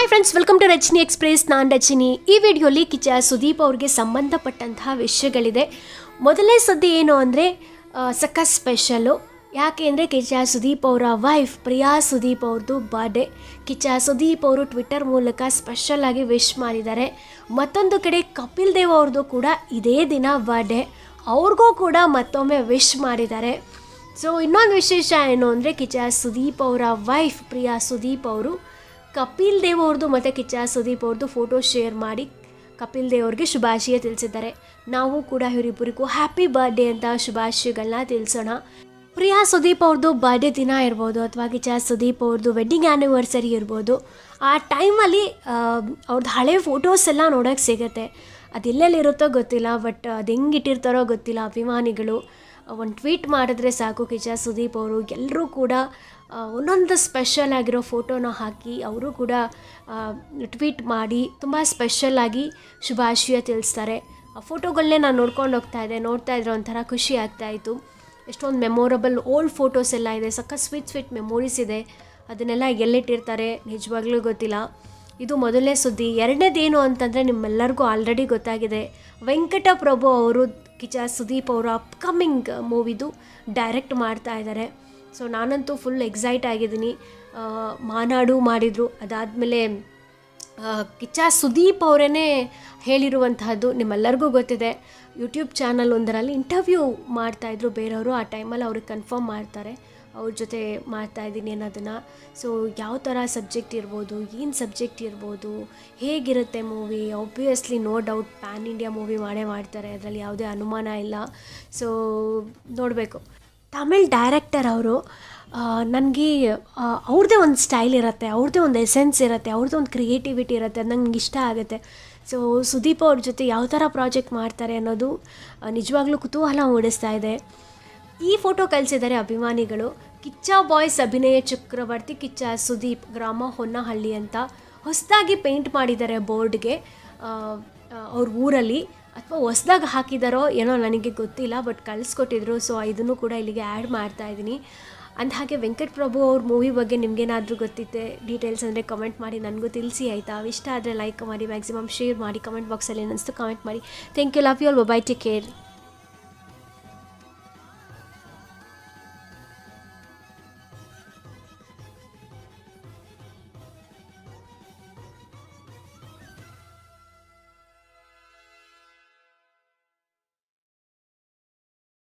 hi friends welcome to Rachani express ನಾನು ರಚನಿ ಈ ವಿಡಿಯೋಲಿ ಕಿಚ್ಚ ಸುದೀಪ್ ಅವ್ರಿಗೆ ಸಂಬಂಧಪಟ್ಟಂತಹ ವಿಷಯಗಳಿದೆ ಮೊದಲನೇ ಸುದ್ದಿ ಏನು ಅಂದರೆ ಸಕ್ಕ ಸ್ಪೆಷಲ್ಲು ಯಾಕೆ ಅಂದರೆ ಕಿಚ್ಚ ಸುದೀಪ್ ಅವರ ವೈಫ್ ಪ್ರಿಯಾ ಸುದೀಪ್ ಅವ್ರದ್ದು ಬರ್ಡೇ ಕಿಚ್ಚ ಸುದೀಪ್ ಅವರು ಟ್ವಿಟ್ಟರ್ ಮೂಲಕ ಸ್ಪೆಷಲ್ ಆಗಿ ವಿಶ್ ಮಾಡಿದ್ದಾರೆ ಮತ್ತೊಂದು ಕಡೆ ಕಪಿಲ್ ದೇವ್ ಅವ್ರದ್ದು ಕೂಡ ಇದೇ ದಿನ ಬರ್ಡೇ ಅವ್ರಿಗೂ ಕೂಡ ಮತ್ತೊಮ್ಮೆ ವಿಶ್ ಮಾಡಿದ್ದಾರೆ ಸೊ ಇನ್ನೊಂದು ವಿಶೇಷ ಏನು ಅಂದರೆ ಕಿಚ್ಚ ಸುದೀಪ್ ಅವರ ವೈಫ್ ಪ್ರಿಯಾ ಸುದೀಪ್ ಅವರು ಕಪಿಲ್ ದೇವ್ ಅವ್ರದ್ದು ಮತ್ತು ಕಿಚ್ಚ ಸುದೀಪ್ ಅವ್ರದ್ದು ಫೋಟೋ ಶೇರ್ ಮಾಡಿ ಕಪಿಲ್ ದೇವ್ ಅವ್ರಿಗೆ ಶುಭಾಶಯ ತಿಳಿಸಿದ್ದಾರೆ ನಾವು ಕೂಡ ಇವರಿಬ್ಬರಿಗೂ ಹ್ಯಾಪಿ ಬರ್ಡೇ ಅಂತ ಶುಭಾಶಯಗಳನ್ನ ತಿಳಿಸೋಣ ಪ್ರಿಯಾ ಸುದೀಪ್ ಅವ್ರದ್ದು ಬರ್ಡೇ ದಿನ ಇರ್ಬೋದು ಅಥವಾ ಕಿಚ್ಚ ಸುದೀಪ್ ಅವ್ರದ್ದು ವೆಡ್ಡಿಂಗ್ ಆ್ಯನಿವರ್ಸರಿ ಇರ್ಬೋದು ಆ ಟೈಮಲ್ಲಿ ಅವ್ರದ್ದು ಹಳೆ ಫೋಟೋಸ್ ಎಲ್ಲ ನೋಡೋಕ್ಕೆ ಸಿಗುತ್ತೆ ಅದೆಲ್ಲೆಲ್ಲಿರುತ್ತೋ ಗೊತ್ತಿಲ್ಲ ಬಟ್ ಅದು ಹೆಂಗೆ ಇಟ್ಟಿರ್ತಾರೋ ಗೊತ್ತಿಲ್ಲ ಅಭಿಮಾನಿಗಳು ಒಂದು ಟ್ವೀಟ್ ಮಾಡಿದ್ರೆ ಸಾಕು ಕಿಚ್ಚ ಸುದೀಪ್ ಅವರು ಎಲ್ಲರೂ ಕೂಡ ಆ, ಒಂದೊಂದು ಸ್ಪೆಷಲ್ ಆಗಿರೋ ಫೋಟೋನ ಹಾಕಿ ಅವರು ಕೂಡ ಟ್ವೀಟ್ ಮಾಡಿ ತುಂಬ ಸ್ಪೆಷಲ್ಲಾಗಿ ಶುಭಾಶಯ ತಿಳಿಸ್ತಾರೆ ಆ ಫೋಟೋಗಳನ್ನೇ ನಾನು ನೋಡ್ಕೊಂಡು ಹೋಗ್ತಾ ಇದ್ದೆ ನೋಡ್ತಾ ಇದ್ರೆ ಒಂಥರ ಖುಷಿ ಆಗ್ತಾಯಿತ್ತು ಎಷ್ಟೊಂದು ಮೆಮೊರಬಲ್ ಓಲ್ಡ್ ಫೋಟೋಸ್ ಎಲ್ಲ ಇದೆ ಸಕ್ಕ ಸ್ವೀಟ್ ಸ್ವೀಟ್ ಮೆಮೊರೀಸ್ ಇದೆ ಅದನ್ನೆಲ್ಲ ಎಲ್ಲಿಟ್ಟಿರ್ತಾರೆ ನಿಜವಾಗ್ಲೂ ಗೊತ್ತಿಲ್ಲ ಇದು ಮೊದಲನೇ ಸುದ್ದಿ ಎರಡನೇದೇನು ಅಂತಂದರೆ ನಿಮ್ಮೆಲ್ಲರಿಗೂ ಆಲ್ರೆಡಿ ಗೊತ್ತಾಗಿದೆ ವೆಂಕಟ ಪ್ರಭು ಅವರು ಕಿಚ ಸುದೀಪ್ ಅವರು ಅಪ್ಕಮಿಂಗ್ ಮೂವಿದು ಡೈರೆಕ್ಟ್ ಮಾಡ್ತಾ ಇದ್ದಾರೆ ಸೊ ನಾನಂತೂ ಫುಲ್ ಎಕ್ಸೈಟ್ ಆಗಿದ್ದೀನಿ ಆ, ಮಾನಾಡು ಮಾಡಿದರು ಅದಾದಮೇಲೆ ಕಿಚ್ಚ ಸುದೀಪ್ ಅವರೇ ಹೇಳಿರುವಂತಹದ್ದು ನಿಮ್ಮೆಲ್ಲರಿಗೂ ಗೊತ್ತಿದೆ ಯೂಟ್ಯೂಬ್ ಚಾನಲ್ ಒಂದರಲ್ಲಿ ಇಂಟರ್ವ್ಯೂ ಮಾಡ್ತಾಯಿದ್ರು ಬೇರೆಯವರು ಆ ಟೈಮಲ್ಲಿ ಅವ್ರಿಗೆ ಕನ್ಫರ್ಮ್ ಮಾಡ್ತಾರೆ ಅವ್ರ ಜೊತೆ ಮಾಡ್ತಾ ಇದ್ದೀನಿ ಅನ್ನೋದನ್ನು ಸೊ ಯಾವ ಥರ ಸಬ್ಜೆಕ್ಟ್ ಇರ್ಬೋದು ಏನು ಸಬ್ಜೆಕ್ಟ್ ಇರ್ಬೋದು ಹೇಗಿರುತ್ತೆ movie obviously no doubt pan India movie ಮಾಡೇ ಮಾಡ್ತಾರೆ ಅದರಲ್ಲಿ ಯಾವುದೇ ಅನುಮಾನ ಇಲ್ಲ ಸೊ ನೋಡಬೇಕು ತಮಿಳ್ ಡೈರೆಕ್ಟರ್ ಅವರು ನನಗೆ ಅವ್ರದ್ದೇ ಒಂದು ಸ್ಟೈಲ್ ಇರುತ್ತೆ ಅವ್ರದ್ದೇ ಒಂದು ಎಸೆನ್ಸ್ ಇರುತ್ತೆ ಅವ್ರದ್ದೇ ಒಂದು ಕ್ರಿಯೇಟಿವಿಟಿ ಇರುತ್ತೆ ಅದು ನಂಗೆ ಇಷ್ಟ ಆಗುತ್ತೆ ಸೊ ಸುದೀಪ್ ಅವ್ರ ಜೊತೆ ಯಾವ ಥರ ಪ್ರಾಜೆಕ್ಟ್ ಮಾಡ್ತಾರೆ ಅನ್ನೋದು ಆ, ನಿಜವಾಗ್ಲೂ ಕುತೂಹಲ ಮೂಡಿಸ್ತಾ ಇದೆ ಈ ಫೋಟೋ ಕಳಿಸಿದ್ದಾರೆ ಅಭಿಮಾನಿಗಳು ಕಿಚ್ಚ ಬಾಯ್ಸ್ ಅಭಿನಯ ಚಕ್ರವರ್ತಿ ಕಿಚ್ಚ ಸುದೀಪ್ ಗ್ರಾಮ ಹೊನ್ನಹಳ್ಳಿ ಅಂತ ಹೊಸದಾಗಿ ಪೇಂಟ್ ಮಾಡಿದ್ದಾರೆ ಬೋರ್ಡ್ಗೆ ಅವ್ರ ಊರಲ್ಲಿ ಅಥವಾ ಹೊಸ್ದಾಗಿ ಹಾಕಿದಾರೋ ಏನೋ ನನಗೆ ಗೊತ್ತಿಲ್ಲ ಬಟ್ ಕಳಿಸ್ಕೊಟ್ಟಿದ್ರು ಸೊ ಇದನ್ನು ಕೂಡ ಇಲ್ಲಿಗೆ ಆ್ಯಡ್ ಮಾಡ್ತಾ ಇದ್ದೀನಿ ಅಂದ ಹಾಗೆ ವೆಂಕಟ್ ಪ್ರಭು ಅವ್ರ ಮೂವಿ ಬಗ್ಗೆ ನಿಮಗೇನಾದರೂ ಗೊತ್ತಿತ್ತೆ ಡೀಟೇಲ್ಸ್ ಅಂದರೆ ಕಮೆಂಟ್ ಮಾಡಿ ನನಗೂ ತಿಳಿಸಿ ಆಯಿತಾ ಇಷ್ಟ ಆದರೆ ಲೈಕ್ ಮಾಡಿ ಮ್ಯಾಕ್ಸಿಮಮ್ ಶೇರ್ ಮಾಡಿ ಕಮೆಂಟ್ ಬಾಕ್ಸಲ್ಲಿ ಏನಿಸ್ತು ಕಮೆಂಟ್ ಮಾಡಿ thank you love you all bye take care